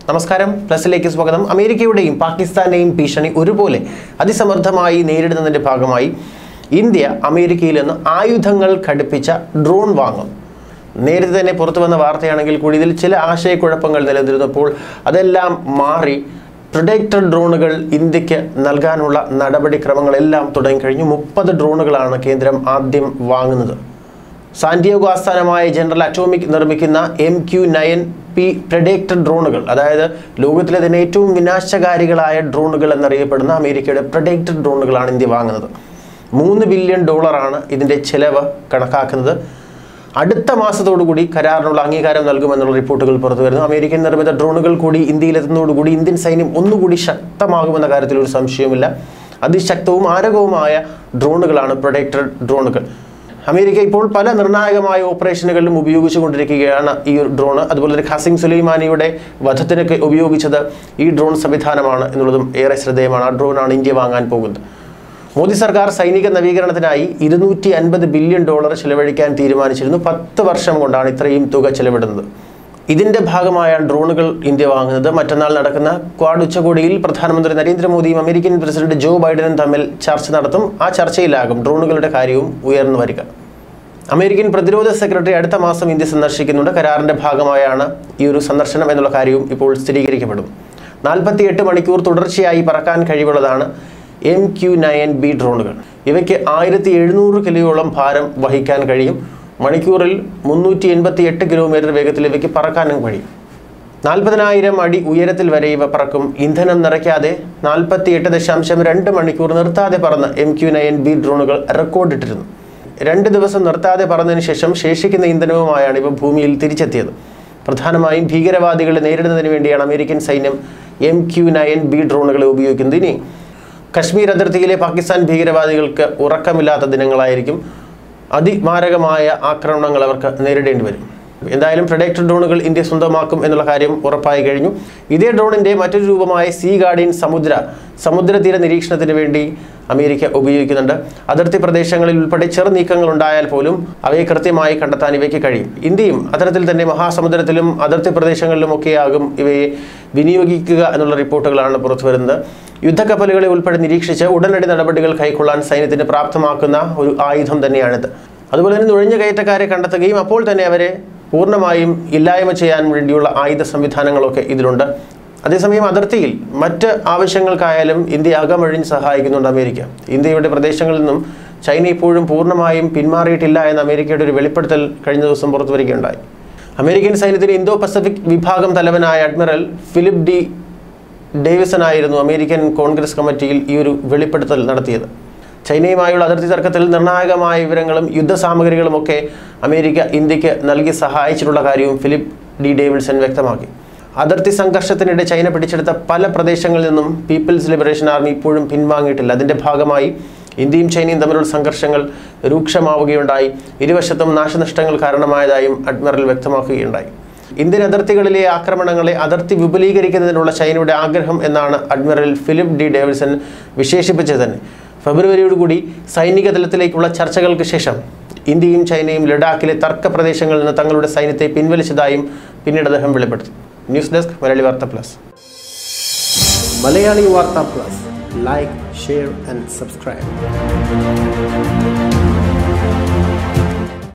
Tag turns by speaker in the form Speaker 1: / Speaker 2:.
Speaker 1: നമസ്കാരം പ്ലസിലേക്ക് സ്വാഗതം അമേരിക്കയുടെയും പാകിസ്ഥാന്റെയും ഭീഷണി ഒരുപോലെ അതിസമർത്ഥമായി നേരിടുന്നതിന്റെ ഭാഗമായി ഇന്ത്യ അമേരിക്കയിൽ നിന്ന് ആയുധങ്ങൾ ഘടിപ്പിച്ച ഡ്രോൺ വാങ്ങും നേരത്തെ തന്നെ പുറത്തു വന്ന വാർത്തയാണെങ്കിൽ കൂടി ഇതിൽ ചില ആശയക്കുഴപ്പങ്ങൾ നിലനിന്നിരുന്നപ്പോൾ അതെല്ലാം മാറി പ്രൊഡക്റ്റർ ഡ്രോണുകൾ ഇന്ത്യക്ക് നൽകാനുള്ള നടപടിക്രമങ്ങളെല്ലാം തുടങ്ങിക്കഴിഞ്ഞു മുപ്പത് ഡ്രോണുകളാണ് കേന്ദ്രം ആദ്യം വാങ്ങുന്നത് സാന്റിയോഗോ ആസ്ഥാനമായ ജനറൽ അറ്റോമിക് നിർമ്മിക്കുന്ന എം ക്യു നയൻ പി പ്രൊഡക്റ്റർ ഡ്രോണുകൾ അതായത് ലോകത്തിലെ തന്നെ ഏറ്റവും വിനാശകാരികളായ ഡ്രോണുകൾ എന്നറിയപ്പെടുന്ന അമേരിക്കയുടെ പ്രൊഡക്റ്റർ ഡ്രോണുകളാണ് ഇന്ത്യ വാങ്ങുന്നത് മൂന്ന് ബില്യൺ ഡോളറാണ് ഇതിൻ്റെ ചെലവ് കണക്കാക്കുന്നത് അടുത്ത മാസത്തോടുകൂടി കരാറിനുള്ള അംഗീകാരം നൽകുമെന്നുള്ള റിപ്പോർട്ടുകൾ പുറത്തു വരുന്നു അമേരിക്കൻ നിർമ്മിത ഡ്രോണുകൾ കൂടി ഇന്ത്യയിലെത്തുന്നതോടുകൂടി ഇന്ത്യൻ സൈന്യം ഒന്നുകൂടി ശക്തമാകുമെന്ന കാര്യത്തിൽ ഒരു സംശയവുമില്ല അതിശക്തവും മാരകവുമായ ഡ്രോണുകളാണ് പ്രൊഡക്റ്റർ ഡ്രോണുകൾ അമേരിക്ക ഇപ്പോൾ പല നിർണായകമായ ഓപ്പറേഷനുകളിലും ഉപയോഗിച്ചുകൊണ്ടിരിക്കുകയാണ് ഈ ഒരു ഡ്രോൺ അതുപോലെ തന്നെ ഖാസിം സുലൈമാനിയുടെ വധത്തിനൊക്കെ ഉപയോഗിച്ചത് ഈ ഡ്രോൺ സംവിധാനമാണ് എന്നുള്ളതും ഏറെ ശ്രദ്ധേയമാണ് ആ ഡ്രോണാണ് ഇന്ത്യ വാങ്ങാൻ പോകുന്നത് മോദി സർക്കാർ സൈനിക നവീകരണത്തിനായി ഇരുന്നൂറ്റി അൻപത് ബില്യൺ ഡോളർ ചെലവഴിക്കാൻ തീരുമാനിച്ചിരുന്നു പത്ത് വർഷം കൊണ്ടാണ് ഇത്രയും തുക ചെലവിടുന്നത് ഇതിന്റെ ഭാഗമായാണ് ഡ്രോണുകൾ ഇന്ത്യ വാങ്ങുന്നത് മറ്റന്നാൾ നടക്കുന്ന ക്വാഡ് ഉച്ചകോടിയിൽ പ്രധാനമന്ത്രി നരേന്ദ്രമോദിയും അമേരിക്കൻ പ്രസിഡന്റ് ജോ ബൈഡനും തമ്മിൽ ചർച്ച നടത്തും ആ ചർച്ചയിലാകും ഡ്രോണുകളുടെ കാര്യവും ഉയർന്നു വരിക അമേരിക്കൻ പ്രതിരോധ സെക്രട്ടറി അടുത്ത മാസം ഇന്ത്യ സന്ദർശിക്കുന്നുണ്ട് കരാറിന്റെ ഭാഗമായാണ് ഈ ഒരു സന്ദർശനം എന്നുള്ള കാര്യവും ഇപ്പോൾ സ്ഥിരീകരിക്കപ്പെടും നാൽപ്പത്തിയെട്ട് മണിക്കൂർ തുടർച്ചയായി പറക്കാൻ കഴിവുള്ളതാണ് എം ക്യു നയൻ ബി ഡ്രോണുകൾ ഇവയ്ക്ക് ആയിരത്തി എഴുന്നൂറ് കിലോയോളം ഭാരം വഹിക്കാൻ കഴിയും മണിക്കൂറിൽ മുന്നൂറ്റി എൺപത്തി എട്ട് കിലോമീറ്റർ വേഗത്തിൽ ഇവയ്ക്ക് പറക്കാനും കഴിയും നാൽപ്പതിനായിരം അടി ഉയരത്തിൽ വരെ ഇവ പറക്കും ഇന്ധനം നിറയ്ക്കാതെ നാൽപ്പത്തി എട്ട് ദശാംശം രണ്ട് മണിക്കൂർ നിർത്താതെ പറന്ന് എം ക്യു നയൻ ബി ഡ്രോണുകൾ റെക്കോർഡിട്ടിരുന്നു രണ്ട് ദിവസം നിർത്താതെ പറന്നതിന് ശേഷം ശേഷിക്കുന്ന ഇന്ധനവുമായാണ് ഇവ ഭൂമിയിൽ തിരിച്ചെത്തിയത് പ്രധാനമായും ഭീകരവാദികളെ നേരിടുന്നതിന് വേണ്ടിയാണ് അമേരിക്കൻ സൈന്യം എം ക്യു നയൻ ബി ഡ്രോണുകളെ ഉപയോഗിക്കുന്നത് ഇനി കശ്മീർ അതിർത്തിയിലെ പാകിസ്ഥാൻ ഭീകരവാദികൾക്ക് ഉറക്കമില്ലാത്ത ദിനങ്ങളായിരിക്കും അതിമാരകമായ ആക്രമണങ്ങൾ അവർക്ക് നേരിടേണ്ടി വരും എന്തായാലും പ്രൊഡക്റ്റർ ഡ്രോണുകൾ ഇന്ത്യ സ്വന്തമാക്കും എന്നുള്ള കാര്യം ഉറപ്പായി കഴിഞ്ഞു ഇതേ ഡ്രോണിന്റെ മറ്റൊരു രൂപമായ സീ ഗാർഡിയൻ സമുദ്ര സമുദ്രതീര നിരീക്ഷണത്തിന് വേണ്ടി അമേരിക്ക ഉപയോഗിക്കുന്നുണ്ട് അതിർത്തി പ്രദേശങ്ങളിൽ ഉൾപ്പെടെ ചെറു നീക്കങ്ങൾ ഉണ്ടായാൽ പോലും അവയെ കൃത്യമായി കണ്ടെത്താൻ ഇവയ്ക്ക് കഴിയും ഇന്ത്യയും അത്തരത്തിൽ തന്നെ മഹാസമുദ്രത്തിലും അതിർത്തി പ്രദേശങ്ങളിലുമൊക്കെയാകും ഇവയെ വിനിയോഗിക്കുക എന്നുള്ള റിപ്പോർട്ടുകളാണ് പുറത്തുവരുന്നത് യുദ്ധക്കപ്പലുകളെ ഉൾപ്പെടെ നിരീക്ഷിച്ച് ഉടനടി നടപടികൾ കൈക്കൊള്ളാൻ സൈന്യത്തിന് പ്രാപ്തമാക്കുന്ന ഒരു ആയുധം തന്നെയാണിത് അതുപോലെ തന്നെ നുഴഞ്ഞ കയറ്റക്കാരെ കണ്ടെത്തുകയും അപ്പോൾ തന്നെ അവരെ പൂർണ്ണമായും ഇല്ലായ്മ ചെയ്യാൻ വേണ്ടിയുള്ള ആയുധ സംവിധാനങ്ങളൊക്കെ ഇതിലുണ്ട് അതേസമയം അതിർത്തിയിൽ മറ്റ് ആവശ്യങ്ങൾക്കായാലും ഇന്ത്യ അകമഴിഞ്ഞ് സഹായിക്കുന്നുണ്ട് അമേരിക്ക ഇന്ത്യയുടെ പ്രദേശങ്ങളിൽ നിന്നും ചൈന ഇപ്പോഴും പൂർണ്ണമായും പിന്മാറിയിട്ടില്ല എന്ന അമേരിക്കയുടെ ഒരു വെളിപ്പെടുത്തൽ കഴിഞ്ഞ ദിവസം പുറത്തു വരികയുണ്ടായി അമേരിക്കൻ സൈന്യത്തിന് ഇന്തോ പസഫിക് വിഭാഗം തലവനായ അഡ്മിറൽ ഫിലിപ്പ് ഡി ഡേവിസൺ ആയിരുന്നു അമേരിക്കൻ കോൺഗ്രസ് കമ്മിറ്റിയിൽ ഈ ഒരു വെളിപ്പെടുത്തൽ നടത്തിയത് ചൈനയുമായുള്ള അതിർത്തി തർക്കത്തിൽ നിർണായകമായ വിവരങ്ങളും യുദ്ധസാമഗ്രികളുമൊക്കെ അമേരിക്ക ഇന്ത്യക്ക് നൽകി സഹായിച്ചിട്ടുള്ള കാര്യവും ഫിലിപ്പ് ഡി ഡേവിഡ്സൺ വ്യക്തമാക്കി അതിർത്തി സംഘർഷത്തിനിടെ ചൈന പിടിച്ചെടുത്ത പല പ്രദേശങ്ങളിൽ നിന്നും പീപ്പിൾസ് ലിബറേഷൻ ആർമി ഇപ്പോഴും പിൻവാങ്ങിയിട്ടില്ല അതിൻ്റെ ഭാഗമായി ഇന്ത്യയും ചൈനയും തമ്മിലുള്ള സംഘർഷങ്ങൾ രൂക്ഷമാവുകയുണ്ടായി ഇരുവശത്തും നാശനഷ്ടങ്ങൾ കാരണമായതായും അഡ്മിറൽ വ്യക്തമാക്കുകയുണ്ടായി ഇന്ത്യൻ അതിർത്തികളിലെ ആക്രമണങ്ങളെ അതിർത്തി വിപുലീകരിക്കുന്നതിനുള്ള ചൈനയുടെ ആഗ്രഹം എന്നാണ് അഡ്മിറൽ ഫിലിപ്പ് ഡി ഡേവിഡ്സൺ വിശേഷിപ്പിച്ചത് തന്നെ ഫെബ്രുവരിയോടുകൂടി സൈനിക തലത്തിലേക്കുള്ള ചർച്ചകൾക്ക് ശേഷം ഇന്ത്യയും ചൈനയും ലഡാക്കിലെ തർക്ക പ്രദേശങ്ങളിൽ നിന്ന് തങ്ങളുടെ സൈന്യത്തെ പിൻവലിച്ചതായും പിന്നീട് അദ്ദേഹം വെളിപ്പെടുത്തി ന്യൂസ് ഡെസ്ക് മലയാളി വാർത്ത പ്ലസ് മലയാളി വാർത്ത plus like share and subscribe